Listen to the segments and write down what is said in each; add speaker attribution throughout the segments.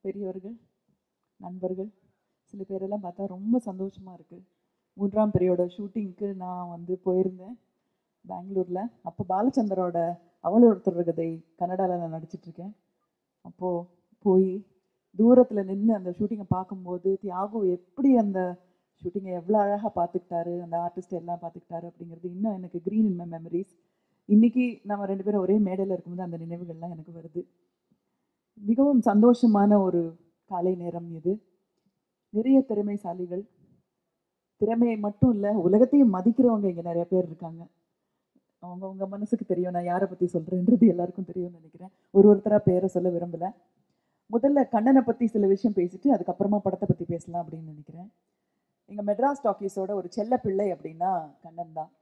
Speaker 1: பெரியவர்கள் நண்பர்கள் சில பேரெல்லாம் பார்த்தா ரொம்ப சந்தோஷமாக இருக்குது மூன்றாம் பிரியோட ஷூட்டிங்க்கு நான் வந்து போயிருந்தேன் பெங்களூரில் அப்போ பாலச்சந்தரோட அவள் ஒருத்தர் கதை கன்னடாவில் நான் நடிச்சிட்டு இருக்கேன் அப்போது போய் தூரத்தில் நின்று அந்த ஷூட்டிங்கை பார்க்கும்போது தியாகு எப்படி அந்த ஷூட்டிங்கை எவ்வளோ அழகாக பார்த்துக்கிட்டாரு அந்த ஆர்டிஸ்ட் எல்லாம் பார்த்துக்கிட்டாரு அப்படிங்கிறது இன்னும் எனக்கு க்ரீன் இன் மை மெமரிஸ் இன்னைக்கு நம்ம ரெண்டு பேரும் ஒரே மேடையில் இருக்கும்போது அந்த நினைவுகள்லாம் எனக்கு வருது மிகவும் சந்தோஷமான ஒரு காலை நேரம் இது நிறைய திறமைசாலிகள் திறமையை மட்டும் இல்லை உலகத்தையும் மதிக்கிறவங்க இங்கே நிறைய பேர் இருக்காங்க அவங்க உங்க மனசுக்கு தெரியும் நான் யாரை பற்றி சொல்கிறேன்றது எல்லாருக்கும் தெரியும்னு நினைக்கிறேன் ஒரு ஒருத்தராக பேரை சொல்ல விரும்பல முதல்ல கண்ணனை பற்றி சில விஷயம் பேசிட்டு அதுக்கப்புறமா படத்தை பற்றி பேசலாம் அப்படின்னு நினைக்கிறேன் எங்கள் மெட்ராஸ் டாக்கீஸோட ஒரு செல்ல பிள்ளை அப்படின்னா கண்ணன் தான்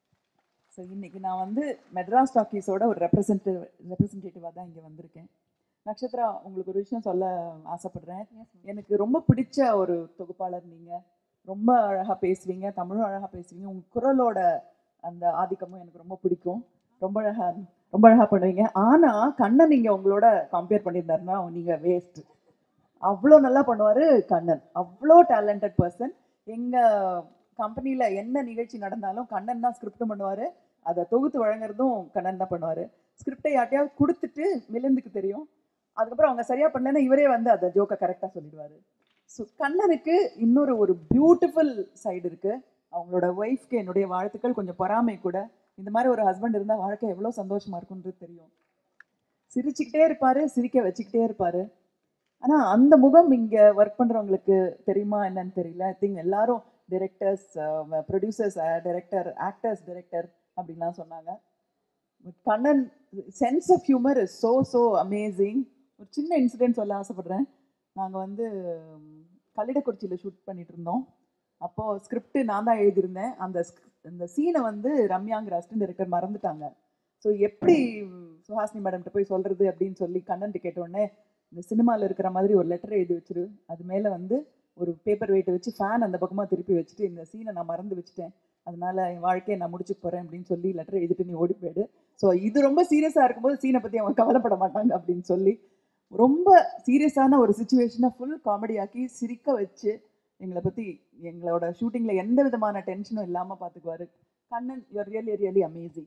Speaker 1: ஸோ இன்னைக்கு நான் வந்து மெட்ராஸ் டாக்கீஸோட ஒரு ரெப்ரசன்டேவ் ரெப்ரசன்டேட்டிவாக தான் இங்கே வந்திருக்கேன் நட்சத்திரா உங்களுக்கு ஒரு விஷயம் சொல்ல ஆசைப்படுறேன் எனக்கு ரொம்ப பிடிச்ச ஒரு தொகுப்பாளர் நீங்கள் ரொம்ப அழகாக பேசுவீங்க தமிழும் அழகாக பேசுவீங்க உங்கள் குரலோட அந்த ஆதிக்கமும் எனக்கு ரொம்ப பிடிக்கும் ரொம்ப அழகா ரொம்ப அழகாக பண்ணுவீங்க ஆனால் கண்ணன் நீங்கள் உங்களோட கம்பேர் பண்ணியிருந்தாருன்னா நீங்கள் வேஸ்ட் அவ்வளோ நல்லா பண்ணுவார் கண்ணன் அவ்வளோ டேலண்டட் பர்சன் எங்கள் கம்பெனியில் என்ன நிகழ்ச்சி நடந்தாலும் கண்ணன் தான் ஸ்கிரிப்ட் பண்ணுவார் அதை தொகுத்து வழங்குறதும் கண்ணன் தான் பண்ணுவார் ஸ்கிரிப்டை யார்ட்டையாவது கொடுத்துட்டு மிலிந்துக்கு தெரியும் அதுக்கப்புறம் அவங்க சரியா பண்ணலன்னா இவரே வந்து அதை ஜோக்கை கரெக்டாக சொல்லிடுவாரு ஸோ கண்ணனுக்கு இன்னொரு ஒரு பியூட்டிஃபுல் சைடு இருக்கு அவங்களோட ஒய்ஃப்க்கு என்னுடைய வாழ்த்துக்கள் கொஞ்சம் பொறாமை கூட இந்த மாதிரி ஒரு ஹஸ்பண்ட் இருந்தால் வாழ்க்கை எவ்வளோ சந்தோஷமா இருக்குன்றது தெரியும் சிரிச்சுக்கிட்டே இருப்பாரு சிரிக்க வச்சுக்கிட்டே இருப்பாரு ஆனா அந்த முகம் இங்க ஒர்க் பண்றவங்களுக்கு தெரியுமா என்னன்னு தெரியல ஐ திங்க் எல்லாரும் directors producers director actors director அப்படின்லாம் சொன்னாங்க But Kannan sense of humour is so so amazing ஒரு சின்ன இன்சிடென்ட் சொல்ல ஆசைப்படுறேன் நாங்கள் வந்து ம், கல்லிடக்குறிச்சியில் ஷூட் பண்ணிட்டு இருந்தோம் அப்போது ஸ்கிரிப்ட் நான் தான் எழுதியிருந்தேன் அந்த sc- அந்த சீனை வந்து ரம்யாங்கிற அசிஸ்டன்ட் டைரக்டர் மறந்துட்டாங்க ஸோ எப்படி ம், சுஹாசினி மேடம்கிட்ட போய் சொல்கிறது அப்படின்னு சொல்லி கண்ணன்ட்டு கேட்டோடனே இந்த சினிமாவில் இருக்கிற மாதிரி ஒரு லெட்டர் எழுதி வச்சிரு அது மேலே வந்து ஒரு பேப்பர் வெயிட்டை வச்சு ஃபேன் அந்த பக்கமாக திருப்பி வச்சுட்டு இந்த சீனை நான் மறந்து வச்சுட்டேன் அதனால என் வாழ்க்கையை நான் முடிச்சுக்க போகிறேன் அப்படின்னு சொல்லி லெட்டர் எழுதிட்டு நீ ஓடி போயிடு ஸோ இது ரொம்ப சீரியஸாக இருக்கும்போது சீனை பற்றி அவங்க கவலைப்பட மாட்டாங்க அப்படின்னு சொல்லி ரொம்ப சீரியஸான ஒரு சுச்சுவேஷனை ஃபுல் காமெடியாக்கி சிரிக்க வச்சு எங்களை பற்றி எங்களோட ஷூட்டிங்கில் எந்த விதமான டென்ஷனும் இல்லாமல் பார்த்துக்குவாரு Kannan you are really really amazing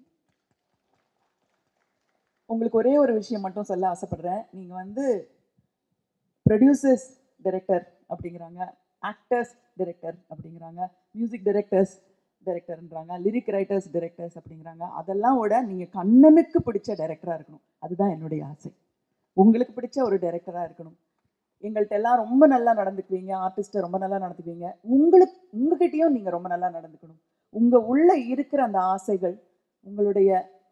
Speaker 1: உங்களுக்கு ஒரே ஒரு விஷயம் மட்டும் சொல்ல ஆசைப்படுறேன் நீங்கள் வந்து ப்ரொடியூசர்ஸ் டைரக்டர் அப்படிங்கிறாங்க ஆக்டர்ஸ் டைரக்டர் அப்படிங்கிறாங்க மியூசிக் டைரக்டர்ஸ் டைரக்டர்ன்றாங்க லிரிக் ரைட்டர்ஸ் டைரக்டர்ஸ் அப்படிங்கிறாங்க அதெல்லாம் விட நீங்கள் கண்ணனுக்கு பிடிச்ச டைரக்டராக இருக்கணும் அதுதான் என்னுடைய ஆசை உங்களுக்கு பிடிச்ச ஒரு டைரக்டராக இருக்கணும் எங்கள்கிட்ட எல்லாம் ரொம்ப நல்லா நடந்துக்குவீங்க ஆர்டிஸ்ட்டை ரொம்ப நல்லா நடந்துக்குவீங்க உங்களுக்கு உங்ககிட்டயும் நீங்கள் ரொம்ப நல்லா நடந்துக்கணும் உங்கள் உள்ள இருக்கிற அந்த ஆசைகள் உங்களுடைய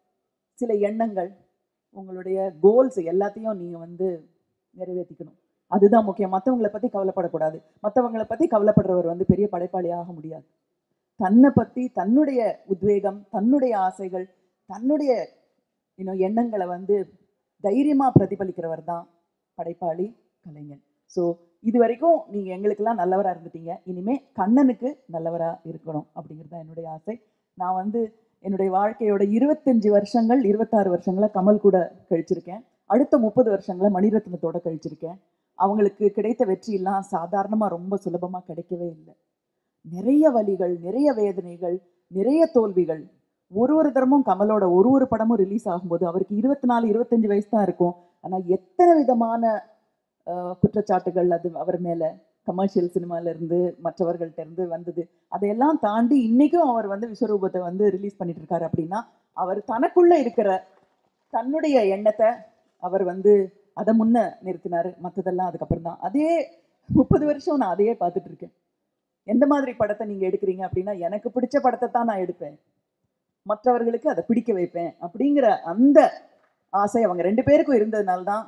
Speaker 1: சில எண்ணங்கள் உங்களுடைய கோல்ஸ் எல்லாத்தையும் நீங்கள் வந்து நிறைவேற்றிக்கணும் அதுதான் முக்கியம் மற்றவங்களை பற்றி கவலைப்படக்கூடாது மற்றவங்களை பற்றி கவலைப்படுறவர் வந்து பெரிய படைப்பாளி ஆக முடியாது தன்னை பற்றி தன்னுடைய உத்வேகம் தன்னுடைய ஆசைகள் தன்னுடைய இன்னும் எண்ணங்களை வந்து தைரியமாக பிரதிபலிக்கிறவர் தான் படைப்பாளி கலைஞன் ஸோ இது வரைக்கும் நீங்கள் எங்களுக்கெல்லாம் நல்லவராக இருந்துட்டீங்க இனிமே கண்ணனுக்கு நல்லவராக இருக்கணும் அப்படிங்கிறது தான் என்னுடைய ஆசை நான் வந்து என்னுடைய வாழ்க்கையோட இருபத்தஞ்சு வருஷங்கள் இருபத்தாறு வருஷங்களை கமல் கூட கழிச்சிருக்கேன் அடுத்த முப்பது வருஷங்களை மணிரத்னத்தோட கழிச்சிருக்கேன் அவங்களுக்கு கிடைத்த வெற்றியெல்லாம் சாதாரணமாக ரொம்ப சுலபமாக கிடைக்கவே இல்லை நிறைய வலிகள் நிறைய வேதனைகள் நிறைய தோல்விகள் ஒரு ஒரு தரமும் கமலோட ஒரு ஒரு படமும் ரிலீஸ் ஆகும்போது அவருக்கு இருபத்தி நாலு இருபத்தஞ்சு வயசு தான் இருக்கும் ஆனால் எத்தனை விதமான ஆஹ், குற்றச்சாட்டுகள் அது அவர் மேலே கமர்ஷியல் சினிமால இருந்து மற்றவர்கள்ட்ட இருந்து வந்தது அதையெல்லாம் தாண்டி இன்னைக்கும் அவர் வந்து விஸ்வரூபத்தை வந்து ரிலீஸ் பண்ணிட்டு இருக்காரு அப்படின்னா அவர் தனக்குள்ள இருக்கிற தன்னுடைய எண்ணத்தை அவர் வந்து அதை முன்ன நிறுத்தினாரு மற்றதெல்லாம் அதுக்கப்புறம் தான் அதே முப்பது வருஷம் நான் அதையே பார்த்துட்டு இருக்கேன் எந்த மாதிரி படத்தை நீங்க எடுக்கிறீங்க அப்படின்னா எனக்கு பிடிச்ச படத்தை தான் நான் எடுப்பேன் மற்றவர்களுக்கு அதை பிடிக்க வைப்பேன் அப்படிங்கிற அந்த ஆசை அவங்க ரெண்டு பேருக்கும் இருந்ததுனால தான்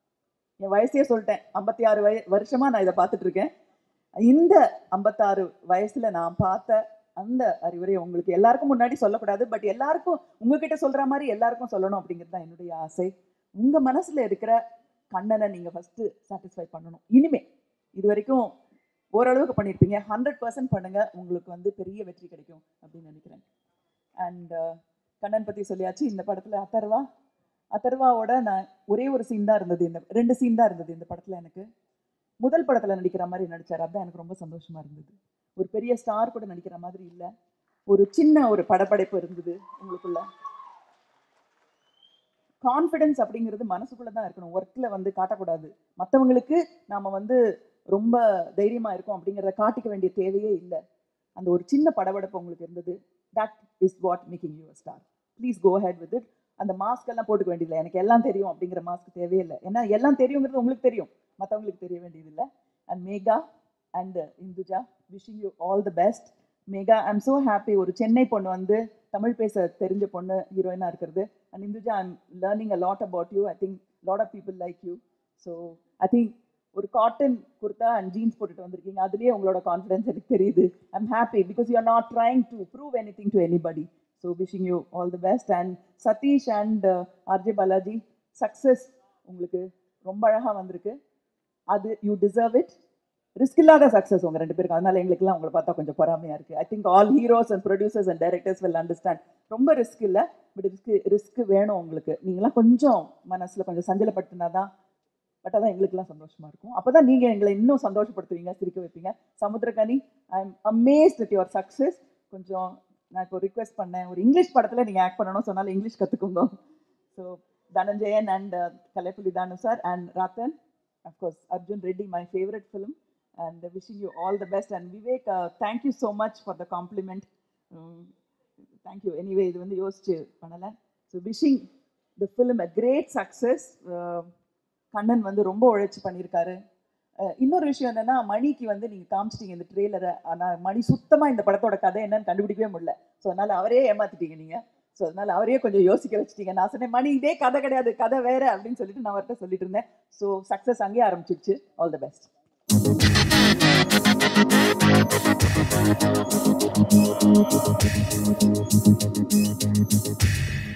Speaker 1: என் வயசையே சொல்லிட்டேன் ஐம்பத்தி ஆறு வய வருஷமா நான் இதை பார்த்துட்டு இருக்கேன் இந்த ஐம்பத்தாறு வயசுல நான் பார்த்த அந்த அறிவுரை உங்களுக்கு எல்லாருக்கும் முன்னாடி சொல்லக்கூடாது பட் எல்லாருக்கும் உங்ககிட்ட சொல்ற மாதிரி எல்லாருக்கும் சொல்லணும் அப்படிங்கிறது தான் என்னுடைய ஆசை உங்க மனசுல இருக்கிற கண்ணனை நீங்க ஃபர்ஸ்ட் சாட்டிஸ்ஃபை பண்ணணும் இனிமே இது வரைக்கும் ஓரளவுக்கு பண்ணியிருப்பீங்க ஹண்ட்ரட் பர்சன்ட் பண்ணுங்க உங்களுக்கு வந்து பெரிய வெற்றி கிடைக்கும் அப்படின்னு நினைக்கிறேன் அண்ட் கண்ணன் பத்தி சொல்லியாச்சு இந்த படத்துல அத்தர்வா அத்தர்வாவோட நான் ஒரே ஒரு சீன் தான் இருந்தது இந்த ரெண்டு சீன் தான் இருந்தது இந்த படத்துல எனக்கு முதல் படத்துல நடிக்கிற மாதிரி நடிச்சார் அதான் எனக்கு ரொம்ப சந்தோஷமா இருந்தது ஒரு பெரிய ஸ்டார் கூட நடிக்கிற மாதிரி இல்லை ஒரு சின்ன ஒரு படப்படைப்பு இருந்தது உங்களுக்குள்ள கான்ஃபிடன்ஸ் அப்படிங்கிறது மனசுக்குள்ள தான் இருக்கணும் ஒர்க்கில் வந்து காட்டக்கூடாது மற்றவங்களுக்கு நாம வந்து ரொம்ப தைரியமா இருக்கோம் அப்படிங்கிறத காட்டிக்க வேண்டிய தேவையே இல்லை அந்த ஒரு சின்ன படபடப்பு உங்களுக்கு இருந்தது that is what making you star please go ahead with it அந்த மாஸ்க் எல்லாம் போட்டுக்க வேண்டியதில்லை எனக்கு எல்லாம் தெரியும் அப்படிங்கிற மாஸ்க் தேவையே இல்லை ஏன்னா எல்லாம் தெரியுங்கிறது உங்களுக்கு தெரியும் மற்றவங்களுக்கு தெரிய வேண்டியதில்லை and Megha and Indhuja wishing you all the best Megha I'm so happy ஒரு சென்னை பொண்ணு வந்து தமிழ் பேச தெரிஞ்ச பொண்ணு ஹீரோயினாக இருக்கிறது and Indhuja I'm learning a lot about you I think lot of people like you so I think ஒரு காட்டன் குர்தா அண்ட் ஜீன்ஸ் போட்டுட்டு வந்திருக்கீங்க அதுலேயே உங்களோட கான்ஃபிடன்ஸ் எனக்கு தெரியுது I'm happy because you are not trying to prove anything to anybody so wishing you all the best and Satish and RJ Balaji success உங்களுக்கு ரொம்ப அழகாக வந்திருக்கு அது யூ டிசர்வ் இட் ரிஸ்க் இல்லாத சக்ஸஸ் உங்க ரெண்டு பேருக்கு அதனால எங்களுக்குலாம் உங்களை பார்த்தா கொஞ்சம் பொறாமையா இருக்கு I think all heroes and producers and directors will understand ரொம்ப ரிஸ்க் இல்லை பட் ரிஸ்க் ரிஸ்க் வேணும் உங்களுக்கு நீங்களாம் கொஞ்சம் மனசுல கொஞ்சம் சஞ்சலப்படுத்தினா தான் பட் அதான் எங்களுக்குலாம் சந்தோஷமா இருக்கும் அப்பதான் நீங்க எங்களை இன்னும் சந்தோஷப்படுத்துவீங்க சிரிக்க வைப்பீங்க Samuthirakani I am amazed at your success கொஞ்சம் நான் இப்போ ரிக்வெஸ்ட் பண்ணேன் ஒரு இங்கிலீஷ் படத்துல நீங்க ஆக்ட் பண்ணணும் சொன்னாலும் இங்கிலீஷ் கத்துக்கோங்க so Dhananjayan and Kalaipuli Thanu sir and Rathan of course Arjun Reddy my favourite film and wishing you all the best. And Vivek, uh, thank you so much for the compliment. Um, thank you. Anyway, இது வந்து யோசிச்சு பண்ணல so wishing the film a great success Kannan வந்து ரொம்ப உழைச்சி பண்ணியிருக்காரு அஹ் இன்னொரு விஷயம் என்னன்னா மணிக்கு வந்து நீங்க காமிச்சிட்டீங்க இந்த ட்ரெய்லரை ஆனா மணி சுத்தமா இந்த படத்தோட கதை என்னன்னு கண்டுபிடிக்கவே முடியல ஸோ அதனால அவரே ஏமாத்திட்டீங்க நீங்க ஸோ அதனால அவரே கொஞ்சம் யோசிக்க வச்சிட்டீங்க நான் சொன்னேன் மணி இதே கதை கிடையாது கதை வேற அப்படின்னு சொல்லிட்டு நான் அவர்கிட்ட சொல்லிட்டு இருந்தேன் ஸோ சக்ஸஸ் அங்கேயே ஆரம்பிச்சிருச்சு all the best
Speaker 2: Thank you.